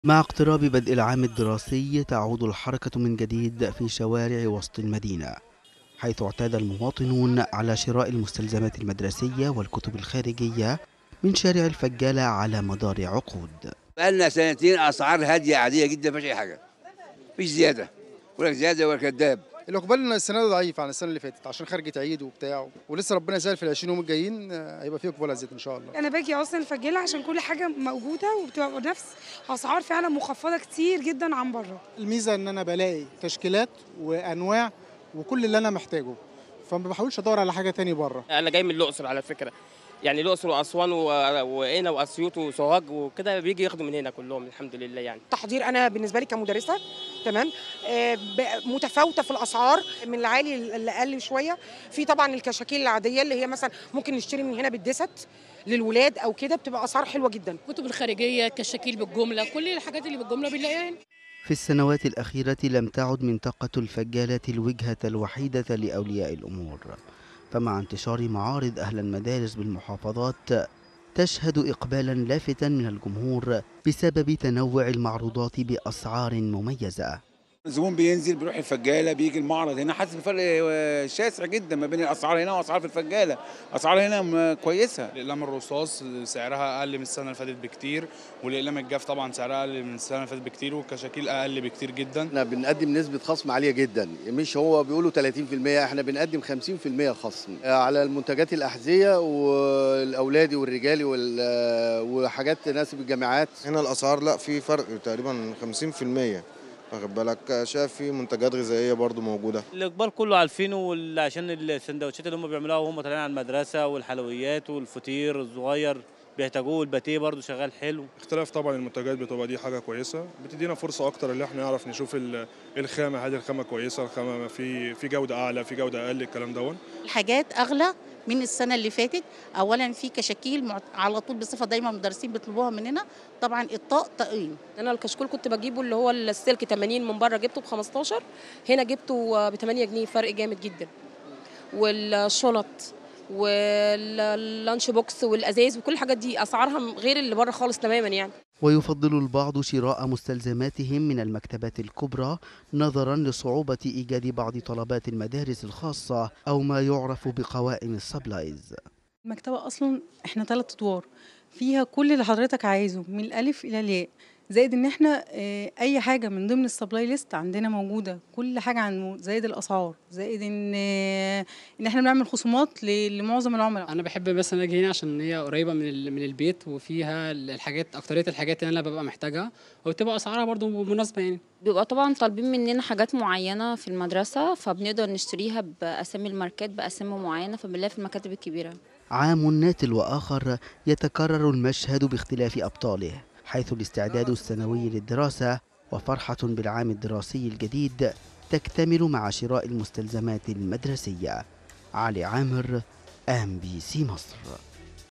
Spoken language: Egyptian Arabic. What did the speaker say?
مع اقتراب بدء العام الدراسي تعود الحركة من جديد في شوارع وسط المدينة حيث اعتاد المواطنون على شراء المستلزمات المدرسية والكتب الخارجية من شارع الفجالة على مدار عقود بقالنا سنتين اسعار هاديه عاديه جدا مفيش اي حاجه مفيش زياده ولا زياده ولا كذاب الاقبال السنه دي ضعيف عن السنه اللي فاتت عشان خرجت عيد وبتاع ولسه ربنا يسهل في ال 20 يوم الجايين آه، هيبقى فيه اقبال زيت ان شاء الله انا باجي اصلا الفجاله عشان كل حاجه موجوده وبتبقى بنفس اسعار فعلا مخفضه كتير جدا عن بره الميزه ان انا بلاقي تشكيلات وانواع وكل اللي انا محتاجه فما بحاولش ادور على حاجه تاني بره انا جاي من الاقصر على فكره يعني الاقصر واسوان و- وقنا واسيوط وسوهاج وكده بيجي ياخدوا من هنا كلهم الحمد لله يعني التحضير انا بالنسبه لي كمدرسه تمام آه، ب- متفاوته في الاسعار من العالي للاقل شويه في طبعا الكشاكيل العاديه اللي هي مثلا ممكن نشتري من هنا بالدست للولاد او كده بتبقى اسعار حلوه جدا الكتب الخارجيه كشاكيل بالجمله كل الحاجات اللي بالجمله بنلاقيها هنا في السنوات الأخيرة لم تعد منطقة الفجالة الوجهة الوحيدة لأولياء الأمور فمع انتشار معارض أهل المدارس بالمحافظات تشهد إقبالا لافتا من الجمهور بسبب تنوع المعروضات بأسعار مميزة الزبون بينزل بيروح الفجاله بيجي المعرض هنا حاسس بفرق آه، شاسع جدا ما بين الاسعار هنا واسعار في الفجاله اسعار هنا م- كويسه الاقلام الرصاص سعرها اقل من السنه اللي فاتت بكتير والاقلام الجاف طبعا سعرها اقل من السنه اللي فاتت بكتير والكشاكيل اقل بكتير جدا احنا بنقدم نسبة خصم عالية جدا مش هو بيقولوا 30% احنا بنقدم 50% خصم على المنتجات الأحذية والأولادي والرجالي وال- وحاجات تناسب الجامعات هنا الاسعار لا في فرق تقريبا 50% واخد بالك شايف في منتجات غذائيه برضو موجوده الاقبال كله عارفينه وال- عشان السندوتشات اللي هم بيعملوها وهم طالعين على المدرسه والحلويات والفطير الصغير بيحتاجوه والباتيه برضو شغال حلو اختلاف طبعا المنتجات بتبقى دي حاجه كويسه بتدينا فرصه اكتر اللي احنا نعرف نشوف ال- الخامه هل الخامه كويسه الخامه في في جوده اعلى في جوده اقل الكلام دون الحاجات اغلى من السنه اللي فاتت اولا في كشاكيل معت- على طول بصفه دايما المدرسين بيطلبوها مننا طبعا الطاق طاقين انا الكشكول كنت بجيبه اللي هو السلك 80 من بره جبته ب 15 هنا جبته ب 8 جنيه فرق جامد جدا والشنط واللانش بوكس والازاز وكل الحاجات دي اسعارها غير اللي بره خالص تماما يعني ويفضل البعض شراء مستلزماتهم من المكتبات الكبرى نظرا لصعوبة إيجاد بعض طلبات المدارس الخاصة أو ما يعرف بقوائم السبلايز المكتبه اصلا احنا ثلاث ادوار فيها كل اللي حضرتك عايزه من الالف الى الياء زائد ان احنا آه، اي حاجه من ضمن السبلاي ليست عندنا موجوده كل حاجه عنه زائد الاسعار زائد ان آه، ان احنا بنعمل خصومات ل- لمعظم العملاء انا بحب مثلا اجي هنا عشان هي قريبه من ال- من البيت وفيها الحاجات اكتريه الحاجات اللي انا ببقى محتاجها وبتبقى اسعارها برضو مناسبه يعني بيبقى طبعا طالبين مننا حاجات معينه في المدرسه فبنقدر نشتريها باسامي الماركات باسامي معينه فبنلاقيها في المكاتب الكبيره عام ناتل وآخر يتكرر المشهد باختلاف أبطاله حيث الاستعداد السنوي للدراسة وفرحة بالعام الدراسي الجديد تكتمل مع شراء المستلزمات المدرسية علي عامر ام بي سي مصر